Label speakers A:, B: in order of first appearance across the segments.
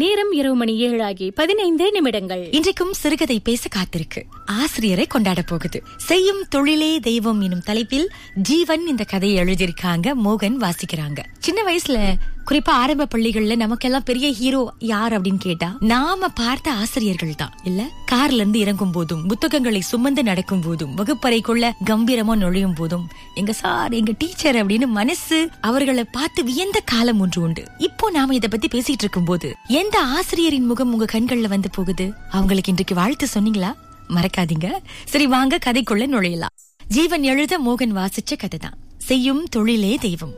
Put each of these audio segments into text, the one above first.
A: நேரம் இரவு மணி ஏழாகி பதினைந்து நிமிடங்கள்
B: இன்றைக்கும் சிறுகதை பேச காத்திருக்கு ஆசிரியரை கொண்டாட போகுது செய்யும் தொழிலே தெய்வம் எனும் தலைப்பில் ஜீவன் இந்த கதையை எழுதியிருக்காங்க மோகன் வாசிக்கிறாங்க சின்ன வயசுல குறிப்பா ஆரம்ப பள்ளிகள்ல நமக்கெல்லாம் பெரிய ஹீரோ யார் அப்படின்னு கேட்டா நாம பார்த்த ஆசிரியர்கள் தான் இல்ல கார்ல இருந்து இறங்கும் போதும் புத்தகங்களை சுமந்து நடக்கும் போதும் வகுப்பறைக்குள்ள கம்பீரமா நுழையும் போதும் எங்க சார் எங்க டீச்சர் அப்படின்னு மனசு அவர்களை பார்த்து வியந்த காலம் ஒன்று உண்டு இப்போ நாம இத பத்தி பேசிட்டு இருக்கும் போது எந்த ஆசிரியரின் முகம் உங்க கண்கள்ல வந்து போகுது அவங்களுக்கு இன்றைக்கு வாழ்த்து சொன்னீங்களா மறக்காதீங்க சரி வாங்க கதைக்குள்ள நுழையலாம் ஜீவன் எழுத மோகன் வாசிச்ச கதை தான் செய்யும் தொழிலே தெய்வம்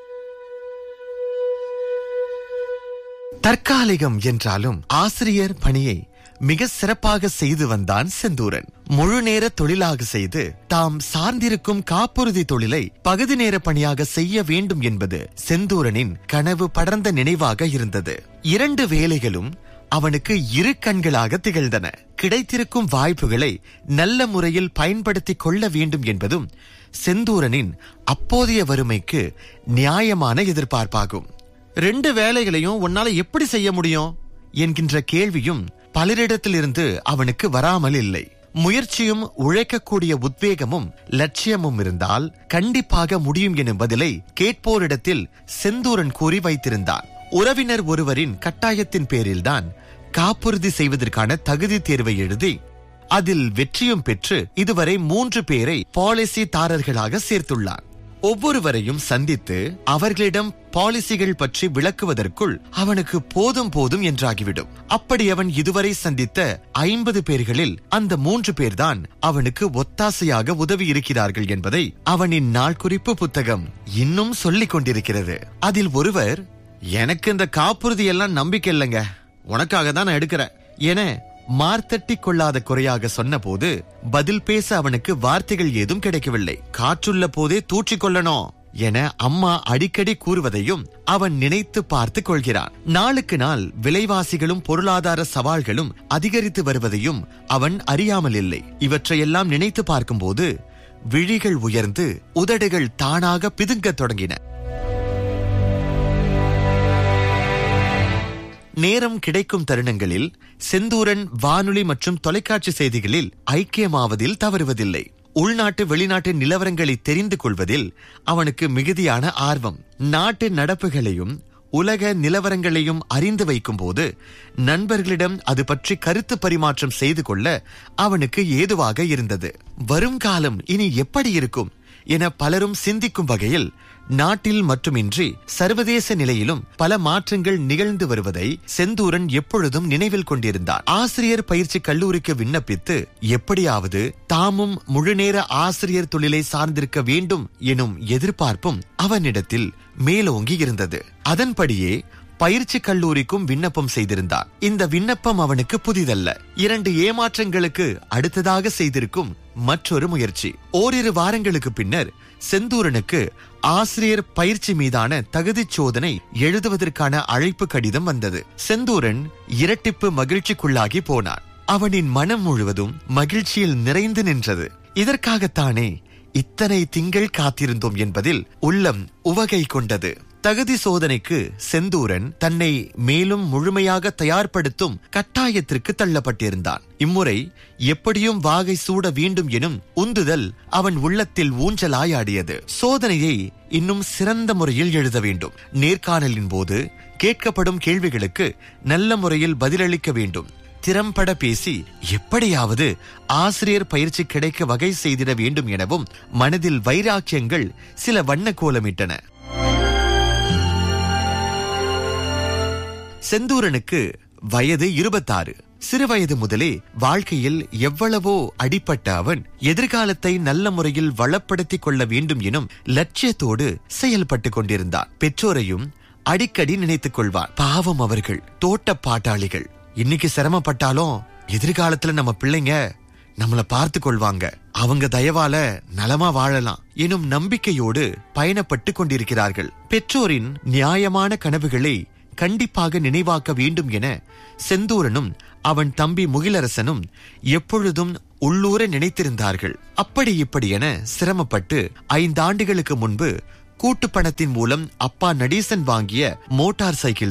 C: தற்காலிகம் என்றாலும் ஆசிரியர் பணியை மிக சிறப்பாக செய்து வந்தான் செந்தூரன் முழு நேர தொழிலாக செய்து தாம் சார்ந்திருக்கும் காப்புறுதி தொழிலை பகுதி நேர பணியாக செய்ய வேண்டும் என்பது செந்தூரனின் கனவு படர்ந்த நினைவாக இருந்தது இரண்டு வேலைகளும் அவனுக்கு இரு கண்களாக திகழ்ந்தன கிடைத்திருக்கும் வாய்ப்புகளை நல்ல முறையில் பயன்படுத்திக் கொள்ள வேண்டும் என்பதும் செந்தூரனின் அப்போதைய வறுமைக்கு நியாயமான எதிர்பார்ப்பாகும் ரெண்டு வேலைகளையும் உன்னால எப்படி செய்ய முடியும் என்கின்ற கேள்வியும் பலரிடத்திலிருந்து அவனுக்கு வராமல் இல்லை முயற்சியும் உழைக்கக்கூடிய உத்வேகமும் லட்சியமும் இருந்தால் கண்டிப்பாக முடியும் எனும் பதிலை கேட்போரிடத்தில் செந்தூரன் கூறி வைத்திருந்தான் உறவினர் ஒருவரின் கட்டாயத்தின் பேரில்தான் காப்புறுதி செய்வதற்கான தகுதி தேர்வை எழுதி அதில் வெற்றியும் பெற்று இதுவரை மூன்று பேரை பாலிசி தாரர்களாக சேர்த்துள்ளான் ஒவ்வொருவரையும் சந்தித்து அவர்களிடம் பாலிசிகள் பற்றி விளக்குவதற்குள் அவனுக்கு போதும் போதும் என்றாகிவிடும் அப்படி அவன் இதுவரை சந்தித்த ஐம்பது பேர்களில் அந்த மூன்று பேர்தான் அவனுக்கு ஒத்தாசையாக உதவி இருக்கிறார்கள் என்பதை அவனின் நாள் குறிப்பு புத்தகம் இன்னும் சொல்லிக் கொண்டிருக்கிறது அதில் ஒருவர் எனக்கு இந்த காப்புறுதி எல்லாம் நம்பிக்கை இல்லைங்க உனக்காக தான் நான் எடுக்கிறேன் என மார்த்தட்டி கொள்ளாத குறையாக சொன்னபோது பதில் பேச அவனுக்கு வார்த்தைகள் ஏதும் கிடைக்கவில்லை காற்றுள்ள போதே தூற்றிக் கொள்ளணும் என அம்மா அடிக்கடி கூறுவதையும் அவன் நினைத்து பார்த்து கொள்கிறான் நாளுக்கு நாள் விலைவாசிகளும் பொருளாதார சவால்களும் அதிகரித்து வருவதையும் அவன் அறியாமல் இல்லை இவற்றையெல்லாம் நினைத்து பார்க்கும்போது விழிகள் உயர்ந்து உதடுகள் தானாக பிதுங்கத் தொடங்கின நேரம் கிடைக்கும் தருணங்களில் செந்தூரன் வானொலி மற்றும் தொலைக்காட்சி செய்திகளில் ஐக்கியமாவதில் தவறுவதில்லை உள்நாட்டு வெளிநாட்டு நிலவரங்களை தெரிந்து கொள்வதில் அவனுக்கு மிகுதியான ஆர்வம் நாட்டு நடப்புகளையும் உலக நிலவரங்களையும் அறிந்து வைக்கும் போது நண்பர்களிடம் அது பற்றி கருத்து பரிமாற்றம் செய்து கொள்ள அவனுக்கு ஏதுவாக இருந்தது வருங்காலம் இனி எப்படி இருக்கும் என பலரும் சிந்திக்கும் வகையில் நாட்டில் மட்டுமின்றி சர்வதேச நிலையிலும் பல மாற்றங்கள் நிகழ்ந்து வருவதை செந்தூரன் எப்பொழுதும் நினைவில் கொண்டிருந்தார் ஆசிரியர் பயிற்சி கல்லூரிக்கு விண்ணப்பித்து எப்படியாவது தாமும் முழுநேர ஆசிரியர் தொழிலை சார்ந்திருக்க வேண்டும் எனும் எதிர்பார்ப்பும் அவனிடத்தில் மேலோங்கி இருந்தது அதன்படியே பயிற்சி கல்லூரிக்கும் விண்ணப்பம் செய்திருந்தார் இந்த விண்ணப்பம் அவனுக்கு புதிதல்ல இரண்டு ஏமாற்றங்களுக்கு அடுத்ததாக செய்திருக்கும் மற்றொரு முயற்சி ஓரிரு வாரங்களுக்கு பின்னர் செந்தூரனுக்கு ஆசிரியர் பயிற்சி மீதான தகுதிச் சோதனை எழுதுவதற்கான அழைப்பு கடிதம் வந்தது செந்தூரன் இரட்டிப்பு மகிழ்ச்சிக்குள்ளாகி போனான் அவனின் மனம் முழுவதும் மகிழ்ச்சியில் நிறைந்து நின்றது இதற்காகத்தானே இத்தனை திங்கள் காத்திருந்தோம் என்பதில் உள்ளம் உவகை கொண்டது தகுதி சோதனைக்கு செந்தூரன் தன்னை மேலும் முழுமையாக தயார்படுத்தும் கட்டாயத்திற்கு தள்ளப்பட்டிருந்தான் இம்முறை எப்படியும் வாகை சூட வேண்டும் எனும் உந்துதல் அவன் உள்ளத்தில் ஊஞ்சலாயாடியது சோதனையை இன்னும் சிறந்த முறையில் எழுத வேண்டும் நேர்காணலின் போது கேட்கப்படும் கேள்விகளுக்கு நல்ல முறையில் பதிலளிக்க வேண்டும் திறம்பட பேசி எப்படியாவது ஆசிரியர் பயிற்சி கிடைக்க வகை செய்திட வேண்டும் எனவும் மனதில் வைராக்கியங்கள் சில வண்ண கோலமிட்டன செந்தூரனுக்கு வயது இருபத்தாறு சிறுவயது முதலே வாழ்க்கையில் எவ்வளவோ அடிப்பட்ட அவன் எதிர்காலத்தை நல்ல முறையில் வளப்படுத்திக் கொள்ள வேண்டும் எனும் லட்சியத்தோடு செயல்பட்டுக் கொண்டிருந்தான் பெற்றோரையும் அடிக்கடி நினைத்துக் கொள்வான் பாவம் அவர்கள் தோட்ட பாட்டாளிகள் இன்னைக்கு சிரமப்பட்டாலும் எதிர்காலத்துல நம்ம பிள்ளைங்க நம்மள பார்த்து கொள்வாங்க அவங்க தயவால நலமா வாழலாம் எனும் நம்பிக்கையோடு பயணப்பட்டு கொண்டிருக்கிறார்கள் பெற்றோரின் நியாயமான கனவுகளை கண்டிப்பாக நினைவாக்க வேண்டும் என செந்தூரனும் அவன் தம்பி முகிலரசனும் எப்பொழுதும் உள்ளூர நினைத்திருந்தார்கள் அப்படி இப்படி என சிரமப்பட்டு ஐந்தாண்டுகளுக்கு முன்பு கூட்டு பணத்தின் மூலம் அப்பா நடீசன் வாங்கிய மோட்டார் சைக்கிள் தான்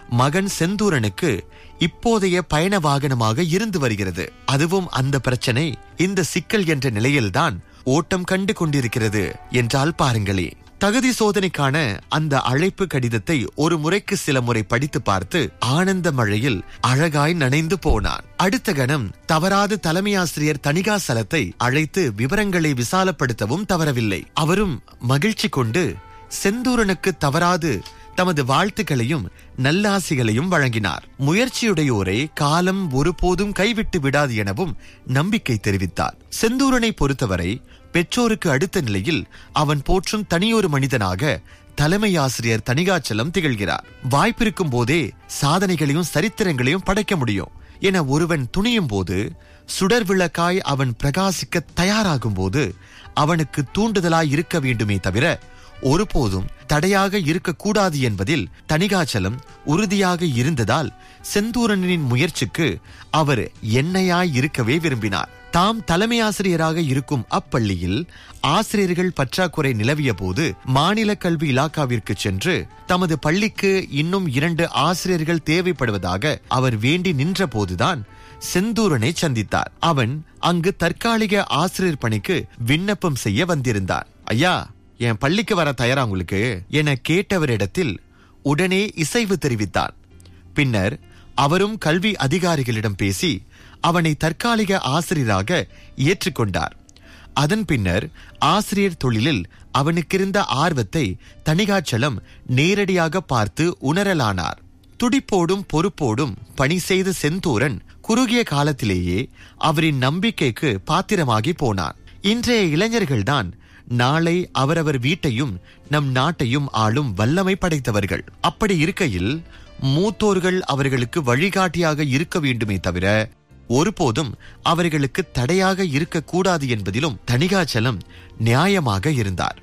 C: மகன் செந்தூரனுக்கு இப்போதைய பயண வாகனமாக இருந்து வருகிறது அதுவும் அந்த பிரச்சனை இந்த சிக்கல் என்ற நிலையில்தான் ஓட்டம் கண்டு கொண்டிருக்கிறது என்றால் பாருங்களே தகுதி சோதனைக்கான அந்த அழைப்பு கடிதத்தை ஒரு முறைக்கு சில முறை படித்து பார்த்து ஆனந்த மழையில் அழகாய் நனைந்து போனான் அடுத்த கணம் தவறாது தலைமை ஆசிரியர் தணிகாசலத்தை அழைத்து விவரங்களை விசாலப்படுத்தவும் தவறவில்லை அவரும் மகிழ்ச்சி கொண்டு செந்தூரனுக்கு தவறாது தமது வாழ்த்துக்களையும் நல்லாசிகளையும் வழங்கினார் முயற்சியுடையோரை காலம் ஒருபோதும் கைவிட்டு விடாது எனவும் நம்பிக்கை தெரிவித்தார் செந்தூரனை பொறுத்தவரை பெற்றோருக்கு அடுத்த நிலையில் அவன் போற்றும் தனியொரு மனிதனாக தலைமை ஆசிரியர் தணிகாச்சலம் திகழ்கிறார் வாய்ப்பிருக்கும் போதே சாதனைகளையும் சரித்திரங்களையும் படைக்க முடியும் என ஒருவன் துணியும் போது சுடர் விளக்காய் அவன் பிரகாசிக்க தயாராகும் போது அவனுக்கு தூண்டுதலாய் இருக்க வேண்டுமே தவிர ஒருபோதும் தடையாக இருக்கக்கூடாது என்பதில் தணிகாச்சலம் உறுதியாக இருந்ததால் செந்தூரனின் முயற்சிக்கு அவர் எண்ணெயாய் இருக்கவே விரும்பினார் தாம் தலைமை ஆசிரியராக இருக்கும் அப்பள்ளியில் ஆசிரியர்கள் பற்றாக்குறை நிலவிய போது மாநில கல்வி இலாக்காவிற்கு சென்று தமது பள்ளிக்கு இன்னும் இரண்டு ஆசிரியர்கள் தேவைப்படுவதாக அவர் வேண்டி நின்ற போதுதான் செந்தூரனை சந்தித்தார் அவன் அங்கு தற்காலிக ஆசிரியர் பணிக்கு விண்ணப்பம் செய்ய வந்திருந்தான் ஐயா என் பள்ளிக்கு வர தயாரா உங்களுக்கு என கேட்டவரிடத்தில் உடனே இசைவு தெரிவித்தார் பின்னர் அவரும் கல்வி அதிகாரிகளிடம் பேசி அவனை தற்காலிக ஆசிரியராக ஏற்றுக்கொண்டார் அதன் பின்னர் ஆசிரியர் தொழிலில் அவனுக்கிருந்த ஆர்வத்தை தணிகாச்சலம் நேரடியாக பார்த்து உணரலானார் துடிப்போடும் பொறுப்போடும் பணி செய்த செந்தூரன் குறுகிய காலத்திலேயே அவரின் நம்பிக்கைக்கு பாத்திரமாகி போனான் இன்றைய இளைஞர்கள்தான் நாளை அவரவர் வீட்டையும் நம் நாட்டையும் ஆளும் வல்லமை படைத்தவர்கள் அப்படி இருக்கையில் மூத்தோர்கள் அவர்களுக்கு வழிகாட்டியாக இருக்க வேண்டுமே தவிர ஒருபோதும் அவர்களுக்கு தடையாக இருக்கக்கூடாது என்பதிலும் தணிகாச்சலம் நியாயமாக இருந்தார்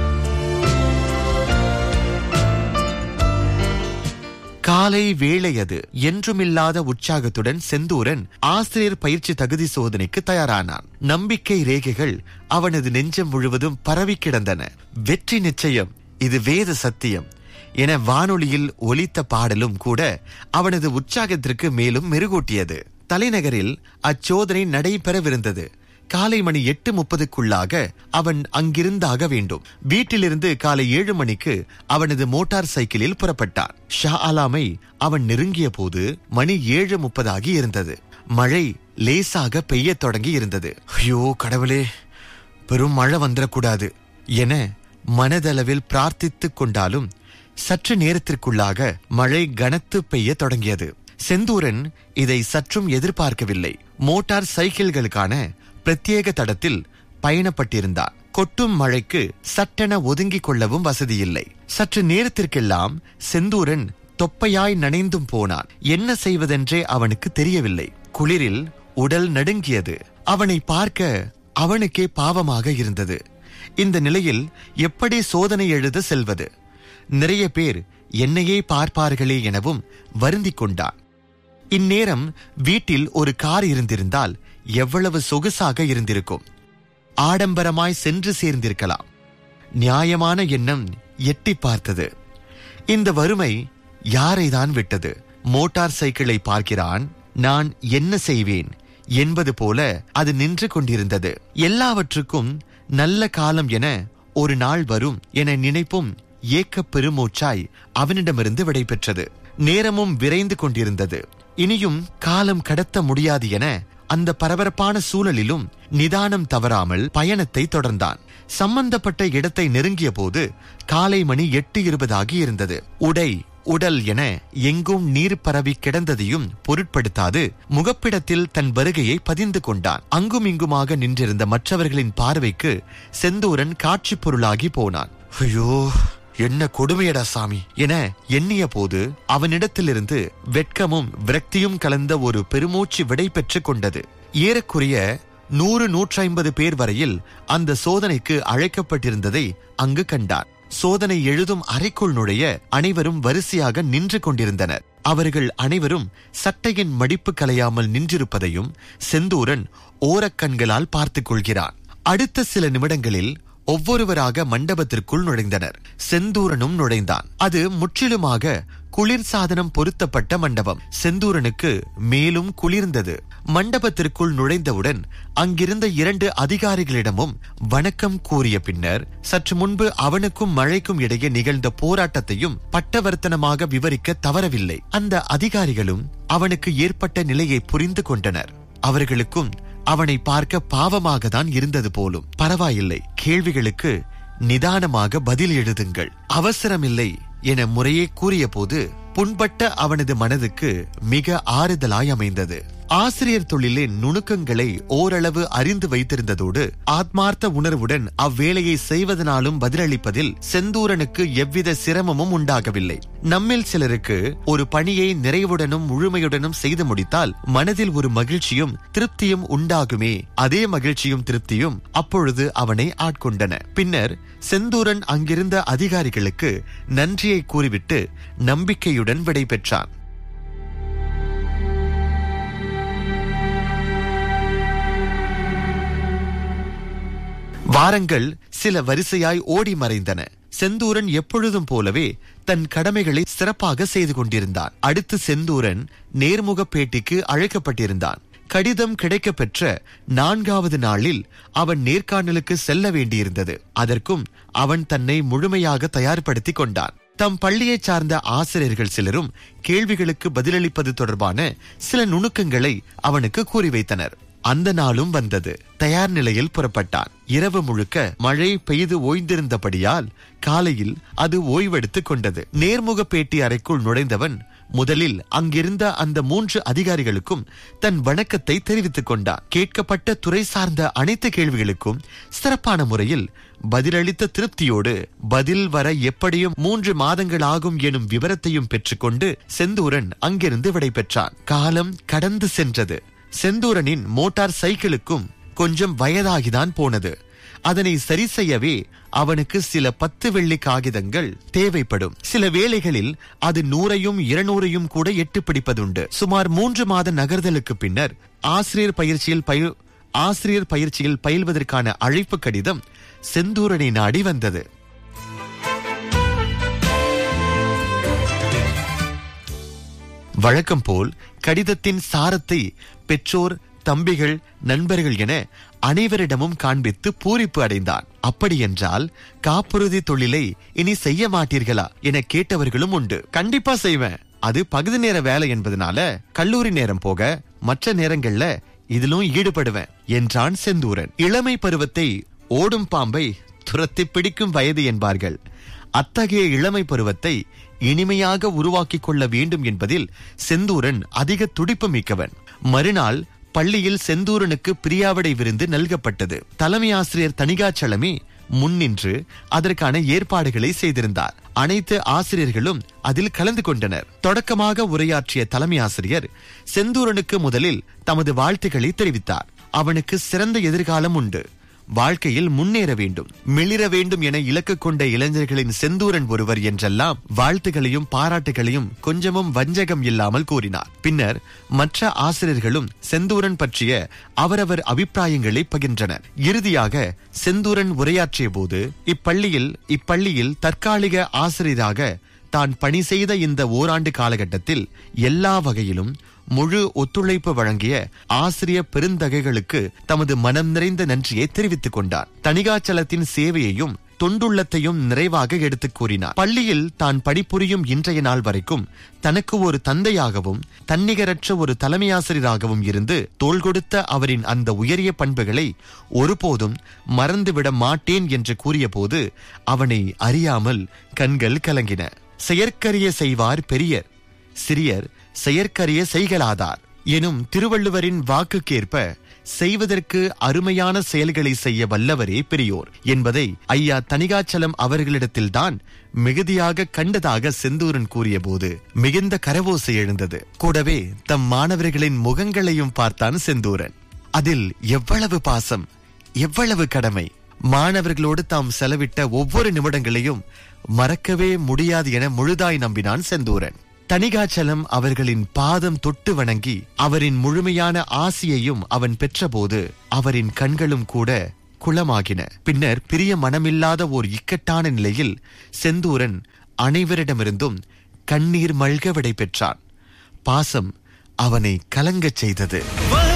C: காலை வேளை அது என்றுமில்லாத உற்சாகத்துடன் செந்தூரன் ஆசிரியர் பயிற்சி தகுதி சோதனைக்கு தயாரானான் நம்பிக்கை ரேகைகள் அவனது நெஞ்சம் முழுவதும் பரவி கிடந்தன வெற்றி நிச்சயம் இது வேத சத்தியம் என வானொலியில் ஒலித்த பாடலும் கூட அவனது உற்சாகத்திற்கு மேலும் மெருகூட்டியது தலைநகரில் அச்சோதனை நடைபெறவிருந்தது காலை மணி எட்டு முப்பதுக்குள்ளாக அவன் அங்கிருந்தாக வேண்டும் வீட்டிலிருந்து காலை ஏழு மணிக்கு அவனது மோட்டார் சைக்கிளில் புறப்பட்டான் ஷா ஆலாமை அவன் நெருங்கிய போது மணி ஏழு முப்பதாகி இருந்தது மழை லேசாக பெய்யத் தொடங்கி இருந்தது ஐயோ கடவுளே பெரும் மழை வந்துடக்கூடாது என மனதளவில் பிரார்த்தித்துக் கொண்டாலும் சற்று நேரத்திற்குள்ளாக மழை கனத்து பெய்ய தொடங்கியது செந்தூரன் இதை சற்றும் எதிர்பார்க்கவில்லை மோட்டார் சைக்கிள்களுக்கான பிரத்யேக தடத்தில் பயணப்பட்டிருந்தார் கொட்டும் மழைக்கு சட்டென ஒதுங்கிக் கொள்ளவும் வசதியில்லை சற்று நேரத்திற்கெல்லாம் செந்தூரன் தொப்பையாய் நனைந்தும் போனான் என்ன செய்வதென்றே அவனுக்கு தெரியவில்லை குளிரில் உடல் நடுங்கியது அவனை பார்க்க அவனுக்கே பாவமாக இருந்தது இந்த நிலையில் எப்படி சோதனை எழுத செல்வது நிறைய பேர் என்னையே பார்ப்பார்களே எனவும் வருந்திக் கொண்டான் இந்நேரம் வீட்டில் ஒரு கார் இருந்திருந்தால் எவ்வளவு சொகுசாக இருந்திருக்கும் ஆடம்பரமாய் சென்று சேர்ந்திருக்கலாம் நியாயமான எண்ணம் எட்டி பார்த்தது இந்த வறுமை யாரைதான் விட்டது மோட்டார் சைக்கிளை பார்க்கிறான் நான் என்ன செய்வேன் என்பது போல அது நின்று கொண்டிருந்தது எல்லாவற்றுக்கும் நல்ல காலம் என ஒரு நாள் வரும் என நினைப்பும் ஏக்கப் பெருமூச்சாய் அவனிடமிருந்து விடைபெற்றது நேரமும் விரைந்து கொண்டிருந்தது இனியும் காலம் கடத்த முடியாது என அந்த பரபரப்பான சூழலிலும் நிதானம் தவறாமல் பயணத்தை தொடர்ந்தான் சம்பந்தப்பட்ட இடத்தை நெருங்கிய போது காலை மணி எட்டு இருபதாகி இருந்தது உடை உடல் என எங்கும் நீர் பரவி கிடந்ததையும் பொருட்படுத்தாது முகப்பிடத்தில் தன் வருகையை பதிந்து கொண்டான் அங்கும் இங்குமாக நின்றிருந்த மற்றவர்களின் பார்வைக்கு செந்தூரன் காட்சி பொருளாகி போனான் ஐயோ என்ன கொடுமையடா சாமி என எண்ணிய போது அவனிடத்திலிருந்து வெட்கமும் விரக்தியும் கலந்த ஒரு பெருமூச்சு விடை பெற்றுக் கொண்டது ஏறக்குறைய நூறு நூற்றி ஐம்பது பேர் வரையில் அந்த சோதனைக்கு அழைக்கப்பட்டிருந்ததை அங்கு கண்டார் சோதனை எழுதும் அறைக்குள் நுழைய அனைவரும் வரிசையாக நின்று கொண்டிருந்தனர் அவர்கள் அனைவரும் சட்டையின் மடிப்பு கலையாமல் நின்றிருப்பதையும் செந்தூரன் ஓரக்கண்களால் பார்த்துக் கொள்கிறான் அடுத்த சில நிமிடங்களில் ஒவ்வொருவராக மண்டபத்திற்குள் நுழைந்தனர் செந்தூரனும் நுழைந்தான் அது முற்றிலுமாக குளிர் சாதனம் பொருத்தப்பட்ட மண்டபம் செந்தூரனுக்கு மேலும் குளிர்ந்தது மண்டபத்திற்குள் நுழைந்தவுடன் அங்கிருந்த இரண்டு அதிகாரிகளிடமும் வணக்கம் கூறிய பின்னர் சற்று முன்பு அவனுக்கும் மழைக்கும் இடையே நிகழ்ந்த போராட்டத்தையும் பட்டவர்த்தனமாக விவரிக்க தவறவில்லை அந்த அதிகாரிகளும் அவனுக்கு ஏற்பட்ட நிலையை புரிந்து கொண்டனர் அவர்களுக்கும் அவனை பார்க்க பாவமாக தான் இருந்தது போலும் பரவாயில்லை கேள்விகளுக்கு நிதானமாக பதில் எழுதுங்கள் அவசரமில்லை என முறையே கூறியபோது புண்பட்ட அவனது மனதுக்கு மிக ஆறுதலாய் அமைந்தது ஆசிரியர் தொழிலின் நுணுக்கங்களை ஓரளவு அறிந்து வைத்திருந்ததோடு ஆத்மார்த்த உணர்வுடன் அவ்வேலையை செய்வதனாலும் பதிலளிப்பதில் செந்தூரனுக்கு எவ்வித சிரமமும் உண்டாகவில்லை நம்மில் சிலருக்கு ஒரு பணியை நிறைவுடனும் முழுமையுடனும் செய்து முடித்தால் மனதில் ஒரு மகிழ்ச்சியும் திருப்தியும் உண்டாகுமே அதே மகிழ்ச்சியும் திருப்தியும் அப்பொழுது அவனை ஆட்கொண்டன பின்னர் செந்தூரன் அங்கிருந்த அதிகாரிகளுக்கு நன்றியை கூறிவிட்டு நம்பிக்கையுடன் விடை பெற்றான் வாரங்கள் சில வரிசையாய் ஓடி மறைந்தன செந்தூரன் எப்பொழுதும் போலவே தன் கடமைகளை சிறப்பாக செய்து கொண்டிருந்தான் அடுத்து செந்தூரன் நேர்முக பேட்டிக்கு அழைக்கப்பட்டிருந்தான் கடிதம் கிடைக்கப் பெற்ற நான்காவது நாளில் அவன் நேர்காணலுக்கு செல்ல வேண்டியிருந்தது அதற்கும் அவன் தன்னை முழுமையாக தயார்படுத்திக் கொண்டான் தம் பள்ளியைச் சார்ந்த ஆசிரியர்கள் சிலரும் கேள்விகளுக்கு பதிலளிப்பது தொடர்பான சில நுணுக்கங்களை அவனுக்கு கூறி வைத்தனர் அந்த நாளும் வந்தது தயார் நிலையில் புறப்பட்டான் இரவு முழுக்க மழை பெய்து ஓய்ந்திருந்தபடியால் காலையில் அது ஓய்வெடுத்துக் கொண்டது நேர்முக பேட்டி அறைக்குள் நுழைந்தவன் முதலில் அங்கிருந்த அந்த மூன்று அதிகாரிகளுக்கும் தன் வணக்கத்தை தெரிவித்துக் கொண்டான் கேட்கப்பட்ட துறை சார்ந்த அனைத்து கேள்விகளுக்கும் சிறப்பான முறையில் பதிலளித்த திருப்தியோடு பதில் வர எப்படியும் மூன்று மாதங்கள் ஆகும் எனும் விவரத்தையும் பெற்றுக்கொண்டு செந்தூரன் அங்கிருந்து விடைபெற்றான் காலம் கடந்து சென்றது செந்தூரனின் மோட்டார் சைக்கிளுக்கும் கொஞ்சம் வயதாகிதான் போனது அதனை சரி செய்யவே அவனுக்கு சில பத்து வெள்ளி காகிதங்கள் தேவைப்படும் சில வேளைகளில் அது நூறையும் இருநூறையும் கூட எட்டு பிடிப்பதுண்டு சுமார் மூன்று மாத நகர்தலுக்கு பின்னர் ஆசிரியர் பயிற்சியில் பயில் ஆசிரியர் பயிற்சியில் பயில்வதற்கான அழைப்பு கடிதம் செந்தூரனை நாடி வந்தது வழக்கம் போல் கடிதத்தின் சாரத்தை பெற்றோர் தம்பிகள் நண்பர்கள் என அனைவரிடமும் காண்பித்து பூரிப்பு அடைந்தான் அப்படியென்றால் காப்புறுதி தொழிலை இனி செய்ய மாட்டீர்களா என கேட்டவர்களும் உண்டு கண்டிப்பா செய்வேன் அது பகுதி நேர வேலை என்பதனால கல்லூரி நேரம் போக மற்ற நேரங்கள்ல இதிலும் ஈடுபடுவேன் என்றான் செந்தூரன் இளமை பருவத்தை ஓடும் பாம்பை துரத்தி பிடிக்கும் வயது என்பார்கள் அத்தகைய இளமை பருவத்தை இனிமையாக உருவாக்கிக் கொள்ள வேண்டும் என்பதில் செந்தூரன் அதிக துடிப்பு மிக்கவன் மறுநாள் பள்ளியில் செந்தூரனுக்கு பிரியாவிடை விருந்து நல்கப்பட்டது தலைமை ஆசிரியர் தணிகாச்சலமே முன்னின்று அதற்கான ஏற்பாடுகளை செய்திருந்தார் அனைத்து ஆசிரியர்களும் அதில் கலந்து கொண்டனர் தொடக்கமாக உரையாற்றிய தலைமை ஆசிரியர் செந்தூரனுக்கு முதலில் தமது வாழ்த்துக்களை தெரிவித்தார் அவனுக்கு சிறந்த எதிர்காலம் உண்டு வாழ்க்கையில் முன்னேற வேண்டும் மிளிர வேண்டும் என இலக்கு கொண்ட இளைஞர்களின் செந்தூரன் ஒருவர் என்றெல்லாம் வாழ்த்துகளையும் பாராட்டுகளையும் கொஞ்சமும் வஞ்சகம் இல்லாமல் கூறினார் பின்னர் மற்ற ஆசிரியர்களும் செந்தூரன் பற்றிய அவரவர் அபிப்பிராயங்களை பகிர்ந்தனர் இறுதியாக செந்தூரன் உரையாற்றிய போது இப்பள்ளியில் இப்பள்ளியில் தற்காலிக ஆசிரியராக தான் பணி செய்த இந்த ஓராண்டு காலகட்டத்தில் எல்லா வகையிலும் முழு ஒத்துழைப்பு வழங்கிய ஆசிரிய பெருந்தகைகளுக்கு தமது மனம் நிறைந்த நன்றியை தெரிவித்துக் கொண்டார் தணிகாச்சலத்தின் சேவையையும் தொண்டுள்ளத்தையும் நிறைவாக எடுத்துக் கூறினார் பள்ளியில் தான் பணிபுரியும் இன்றைய நாள் வரைக்கும் தனக்கு ஒரு தந்தையாகவும் தன்னிகரற்ற ஒரு தலைமையாசிரியராகவும் இருந்து தோள் கொடுத்த அவரின் அந்த உயரிய பண்புகளை ஒருபோதும் மறந்துவிட மாட்டேன் என்று கூறியபோது அவனை அறியாமல் கண்கள் கலங்கின செயற்கரிய செய்வார் பெரியர் சிறியர் செயற்கரிய செய்கலாதார் எனும் திருவள்ளுவரின் வாக்குக்கேற்ப செய்வதற்கு அருமையான செயல்களை செய்ய வல்லவரே பெரியோர் என்பதை ஐயா தணிகாச்சலம் அவர்களிடத்தில்தான் மிகுதியாக கண்டதாக செந்தூரன் கூறியபோது மிகுந்த கரவோசை எழுந்தது கூடவே தம் மாணவர்களின் முகங்களையும் பார்த்தான் செந்தூரன் அதில் எவ்வளவு பாசம் எவ்வளவு கடமை மாணவர்களோடு தாம் செலவிட்ட ஒவ்வொரு நிமிடங்களையும் மறக்கவே முடியாது என முழுதாய் நம்பினான் செந்தூரன் தணிகாச்சலம் அவர்களின் பாதம் தொட்டு வணங்கி அவரின் முழுமையான ஆசியையும் அவன் பெற்றபோது அவரின் கண்களும் கூட குளமாகின பின்னர் பிரிய மனமில்லாத ஓர் இக்கட்டான நிலையில் செந்தூரன் அனைவரிடமிருந்தும் கண்ணீர் மல்க விடை பெற்றான் பாசம் அவனை கலங்கச் செய்தது
D: வா